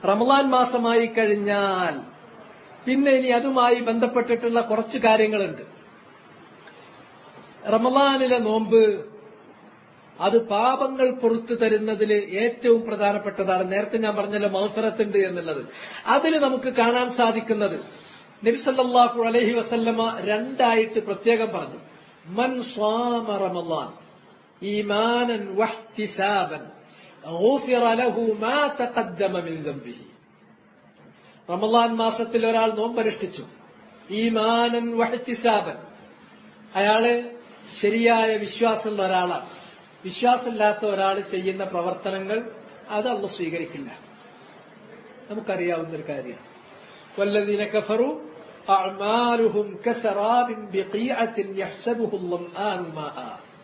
റമദാൻ മാസമായി കഴിഞ്ഞാൽ പിന്നെ ഇനി അതുമായി ബന്ധപ്പെട്ടിട്ടുള്ള കുറച്ച് കാര്യങ്ങളുണ്ട് റമദാനിലെ നോമ്പ് അത് പാപങ്ങൾ പുറത്തു തരുന്നതിൽ ഏറ്റവും പ്രധാനപ്പെട്ടതാണ് നേരത്തെ ഞാൻ പറഞ്ഞല്ലോ മൗഫറത്തുണ്ട് എന്നുള്ളത് അതിൽ നമുക്ക് കാണാൻ സാധിക്കുന്നത് നബിസല്ലാഹു അലഹി വസല്ലമ രണ്ടായിട്ട് പ്രത്യേകം പറഞ്ഞു മൻ സ്വാമ റമദാൻ ഈമാനൻ വഹ്തിസാബൻ غفر له ما تقدم من ذنبه റമദാൻ മാസത്തിൽ ഒരാൾ നോമ്പനുഷ്ഠിച്ചു ഈമാനൻ വഹത്തിസാബൻ അയാള് ശരിയായ വിശ്വാസമുള്ള ഒരാളാണ് വിശ്വാസമില്ലാത്ത ഒരാൾ ചെയ്യുന്ന പ്രവർത്തനങ്ങൾ അത് അള്ള സ്വീകരിക്കില്ല നമുക്കറിയാവുന്ന ഒരു കാര്യമാണ് വല്ലതീന കഫറു أعمالهم كسراب بقيعة يحسبه الظمآن ماء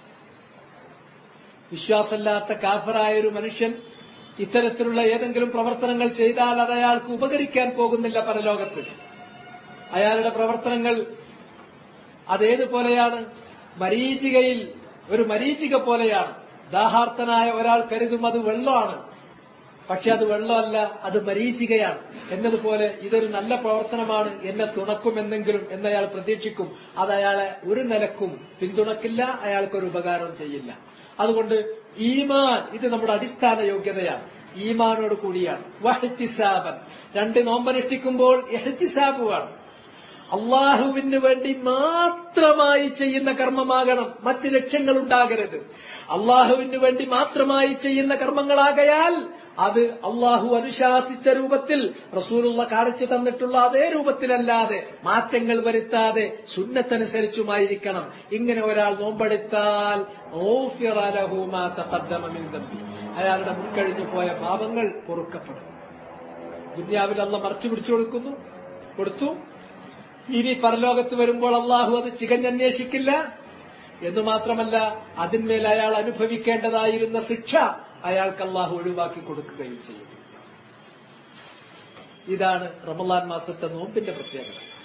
വിശ്വാസമില്ലാത്ത കാഫറായ ഒരു മനുഷ്യൻ ഇത്തരത്തിലുള്ള ഏതെങ്കിലും പ്രവർത്തനങ്ങൾ ചെയ്താൽ അത് അയാൾക്ക് ഉപകരിക്കാൻ പോകുന്നില്ല പരലോകത്ത് അയാളുടെ പ്രവർത്തനങ്ങൾ അതേതുപോലെയാണ് മരീചികയിൽ ഒരു മരീചിക പോലെയാണ് ദാഹാർത്തനായ ഒരാൾ കരുതും അത് വെള്ളമാണ് പക്ഷെ അത് വെള്ളമല്ല അത് മരീചികയാണ് എന്നതുപോലെ ഇതൊരു നല്ല പ്രവർത്തനമാണ് എന്നെ തുണക്കുമെന്നെങ്കിലും എന്നയാൾ പ്രതീക്ഷിക്കും അത് അയാളെ ഒരു നിലക്കും പിന്തുണക്കില്ല അയാൾക്കൊരു ഉപകാരം ചെയ്യില്ല അതുകൊണ്ട് ഈമാൻ ഇത് നമ്മുടെ അടിസ്ഥാന യോഗ്യതയാണ് ഈമാനോട് കൂടിയാണ് വഹത്തിസാബൻ രണ്ട് നോമ്പനുഷ്ഠിക്കുമ്പോൾ എഹത്തിസാബുവാണ് അള്ളാഹുവിന് വേണ്ടി മാത്രമായി ചെയ്യുന്ന കർമ്മമാകണം മറ്റ് ലക്ഷ്യങ്ങൾ ഉണ്ടാകരുത് അള്ളാഹുവിന് വേണ്ടി മാത്രമായി ചെയ്യുന്ന കർമ്മങ്ങളാകയാൽ അത് അള്ളാഹു അനുശാസിച്ച രൂപത്തിൽ റസൂലുള്ള കാണിച്ചു തന്നിട്ടുള്ള അതേ രൂപത്തിലല്ലാതെ മാറ്റങ്ങൾ വരുത്താതെ സുന്നത്തനുസരിച്ചുമായിരിക്കണം ഇങ്ങനെ ഒരാൾ നോമ്പെടുത്താൽ അയാളുടെ മുൻകഴിഞ്ഞു പോയ പാപങ്ങൾ പൊറുക്കപ്പെടും ദുന്യാവിൽ അള്ള മറച്ചു പിടിച്ചു കൊടുക്കുന്നു കൊടുത്തു ഇനി പരലോകത്ത് വരുമ്പോൾ അള്ളാഹു അത് ചികഞ്ഞന്വേഷിക്കില്ല എന്ന് മാത്രമല്ല അതിന്മേൽ അയാൾ അനുഭവിക്കേണ്ടതായിരുന്ന ശിക്ഷ അയാൾക്ക് അള്ളാഹു ഒഴിവാക്കി കൊടുക്കുകയും ചെയ്യും ഇതാണ് റമലാൻ മാസത്തെ നോമ്പിന്റെ പ്രത്യേകത